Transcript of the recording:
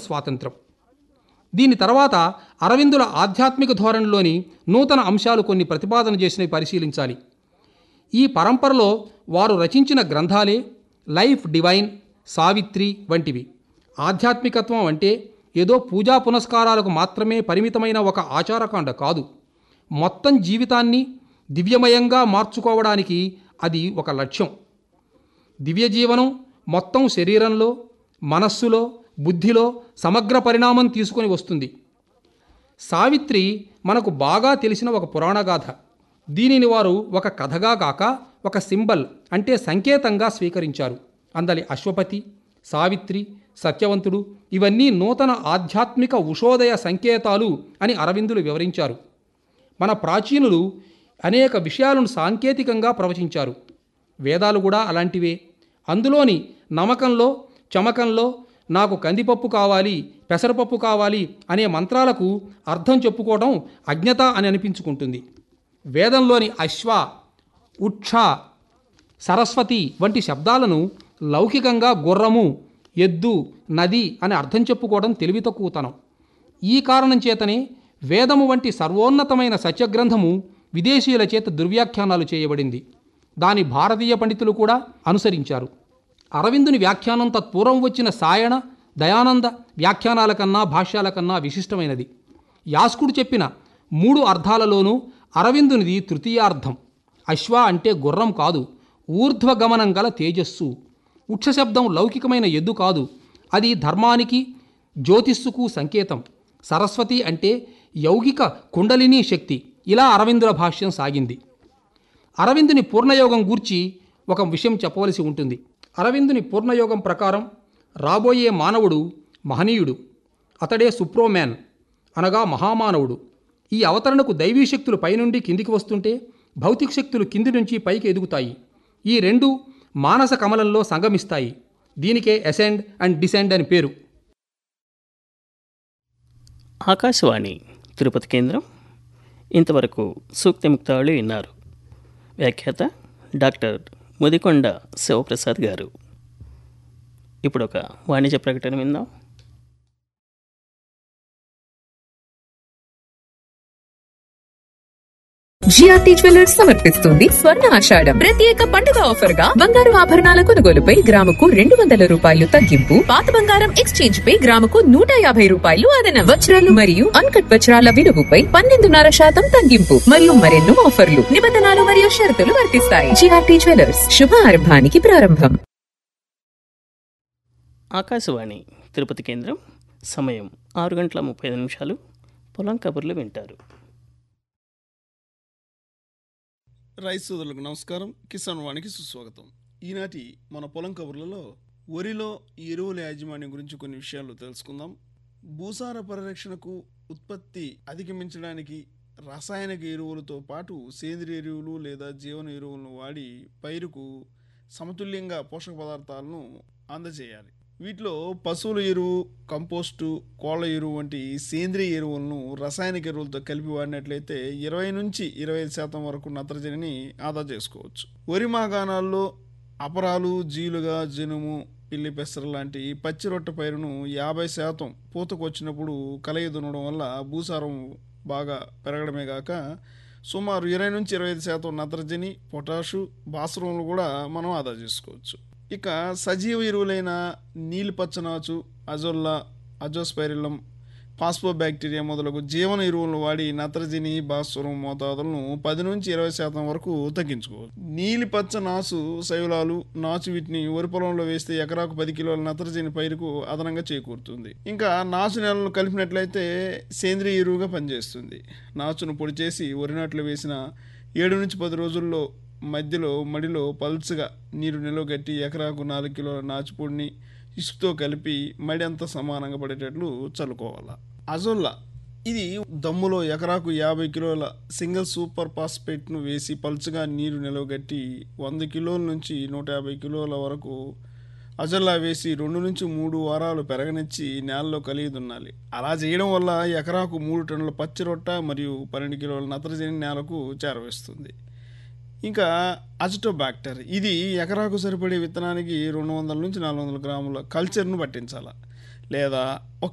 స్వాతంత్రం దీని తర్వాత అరవిందుల ఆధ్యాత్మిక ధోరణిలోని నూతన అంశాలు కొన్ని ప్రతిపాదన చేసినవి పరిశీలించాలి ఈ పరంపరలో వారు రచించిన గ్రంథాలే లైఫ్ డివైన్ సావిత్రి వంటివి ఆధ్యాత్మికత్వం అంటే ఏదో పూజా పునస్కారాలకు మాత్రమే పరిమితమైన ఒక ఆచారకాండ కాదు మొత్తం జీవితాన్ని దివ్యమయంగా మార్చుకోవడానికి అది ఒక లక్ష్యం దివ్య జీవనం మొత్తం శరీరంలో మనస్సులో బుద్ధిలో సమగ్ర పరిణామం తీసుకొని వస్తుంది సావిత్రి మనకు బాగా తెలిసిన ఒక పురాణగాథ దీనిని వారు ఒక కథగా కాక ఒక సింబల్ అంటే సంకేతంగా స్వీకరించారు అందలి అశ్వపతి సావిత్రి సత్యవంతుడు ఇవన్నీ నూతన ఆధ్యాత్మిక ఉషోదయ సంకేతాలు అని అరవిందులు వివరించారు మన ప్రాచీనులు అనేక విషయాలను సాంకేతికంగా ప్రవచించారు వేదాలు కూడా అలాంటివే అందులోని నమ్మకంలో చమకంలో నాకు కందిపప్పు కావాలి పెసరపప్పు కావాలి అనే మంత్రాలకు అర్థం చెప్పుకోవడం అజ్ఞత అని అనిపించుకుంటుంది వేదంలోని అశ్వ ఉక్ష సరస్వతి వంటి శబ్దాలను లౌకికంగా గుర్రము ఎద్దు నది అని అర్థం చెప్పుకోవడం తెలివి తక్కువతనం ఈ కారణం చేతనే వేదము వంటి సర్వోన్నతమైన సత్యగ్రంథము విదేశీయుల చేత దుర్వ్యాఖ్యానాలు చేయబడింది దాని భారతీయ పండితులు కూడా అనుసరించారు అరవిందుని వ్యాఖ్యానం తత్పూర్వం వచ్చిన సాయణ దయానంద వ్యాఖ్యానాల కన్నా భాష్యాల కన్నా విశిష్టమైనది యాస్కుడు చెప్పిన మూడు అర్థాలలోనూ అరవిందునిది తృతీయార్థం అశ్వ అంటే గుర్రం కాదు ఊర్ధ్వగమనం గల తేజస్సు ఉక్షశబ్దం లౌకికమైన ఎద్దు కాదు అది ధర్మానికి జ్యోతిస్సుకు సంకేతం సరస్వతి అంటే యౌగిక కుండలినీ శక్తి ఇలా అరవిందుల భాష్యం సాగింది అరవిందుని పూర్ణయోగం గూర్చి ఒక విషయం చెప్పవలసి ఉంటుంది అరవిందుని పూర్ణయోగం ప్రకారం రాబోయే మానవుడు మహనీయుడు అతడే సుప్రోమ్యాన్ అనగా మహామానవుడు ఈ అవతరణకు దైవీ శక్తులు పైనుండి కిందికి వస్తుంటే భౌతిక శక్తులు కింది నుంచి పైకి ఎదుగుతాయి ఈ రెండు మానస కమలంలో సంగమిస్తాయి దీనికే అసెండ్ అండ్ డిసెండ్ అని పేరు ఆకాశవాణి తిరుపతి కేంద్రం ఇంతవరకు సూక్తి ముక్తావళి విన్నారు వ్యాఖ్యాత డాక్టర్ ముదికొండ శివప్రసాద్ గారు ఇప్పుడు ఒక వాణిజ్య ప్రకటన విందాం జిఆర్టీ జ్యువెలర్స్ సమర్పిస్తుంది స్వర్ణ ఆషాఢం ప్రత్యేక పండుగ ఆఫర్ గా బంగారు ఆభరణాల కొనుగోలుపై గ్రాముకు రెండు వందల రూపాయలు తగ్గింపు పాత బంగారం ఎక్స్చేంజ్ పై గ్రాముకు నూట యాభై రూపాయలు అదనం వజ్రాలు మరియు అన్కట్ వజ్రాల విలువపై పన్నెండున్నర శాతం తగ్గింపు మరియు మరెన్నో ఆఫర్లు నిబంధనలు మరియు షరతులు వర్తిస్తాయి జిఆర్టీ జ్యువెలర్స్ శుభారంభానికి ప్రారంభం ఆకాశవాణి తిరుపతి కేంద్రం సమయం ఆరు గంటల ముప్పై ఐదు నిమిషాలు పొలం కబుర్లు వింటారు రైతు సోదరులకు నమస్కారం కిసాన్ వాణికి సుస్వాగతం ఈనాటి మన పొలం కబుర్లలో వరిలో ఎరువుల యాజమాన్యం గురించి కొన్ని విషయాలు తెలుసుకుందాం భూసార పరిరక్షణకు ఉత్పత్తి అధిగమించడానికి రసాయనిక ఎరువులతో పాటు సేంద్రియ ఎరువులు లేదా జీవన ఎరువులను వాడి పైరుకు సమతుల్యంగా పోషక పదార్థాలను అందజేయాలి వీటిలో పశువుల ఎరువు కంపోస్టు కోళ్ళ ఎరువు వంటి సేంద్రియ ఎరువులను రసాయనిక ఎరువులతో కలిపి వాడినట్లయితే ఇరవై నుంచి ఇరవై ఐదు శాతం వరకు నత్రజనిని ఆదా చేసుకోవచ్చు వరి మాగాణాల్లో అపరాలు జీలుగా జనుము పిల్లి పెసర లాంటి పచ్చి రొట్టె పైరును యాభై శాతం పూతకు వచ్చినప్పుడు కలయి దున్నడం వల్ల భూసారం బాగా పెరగడమే కాక సుమారు ఇరవై నుంచి ఇరవై ఐదు శాతం నత్రజని పొటాషు భాస్వరంలు కూడా మనం ఆదా చేసుకోవచ్చు ఇక సజీవ ఎరువులైన నీలిపచ్చనాచు అజొల్లా అజోస్పైరిలం పాస్పో బ్యాక్టీరియా మొదలగు జీవన ఎరువులను వాడి నత్రజని భాస్వరం మోతాదులను పది నుంచి ఇరవై శాతం వరకు తగ్గించుకోవచ్చు నీలిపచ్చ నాసు శైలాలు నాచు వీటిని వరి పొలంలో వేస్తే ఎకరాకు పది కిలోల నత్రజని పైరుకు అదనంగా చేకూరుతుంది ఇంకా నాచు నేలను కలిపినట్లయితే సేంద్రియ ఎరువుగా పనిచేస్తుంది నాచును పొడి చేసి వరి నాట్లు వేసిన ఏడు నుంచి పది రోజుల్లో మధ్యలో మడిలో పల్చగా నీరు నిలవగట్టి ఎకరాకు నాలుగు కిలోల నాచుపొడిని ఇసుకతో కలిపి మడి అంతా సమానంగా పడేటట్లు చల్లుకోవాలి అజొల్లా ఇది దమ్ములో ఎకరాకు యాభై కిలోల సింగిల్ సూపర్ ఫాస్ఫేట్ను వేసి పలుచగా నీరు నిలవగట్టి వంద కిలోల నుంచి నూట యాభై కిలోల వరకు అజల్లా వేసి రెండు నుంచి మూడు వారాలు పెరగనిచ్చి నేలలో కలిగి దున్నాలి అలా చేయడం వల్ల ఎకరాకు మూడు టన్నుల పచ్చి రొట్ట మరియు పన్నెండు కిలోల నత్రజని నేలకు చేరవేస్తుంది ఇంకా అజిటోబాక్టర్ ఇది ఎకరాకు సరిపడే విత్తనానికి రెండు వందల నుంచి నాలుగు వందల గ్రాముల కల్చర్ను పట్టించాలి లేదా ఒక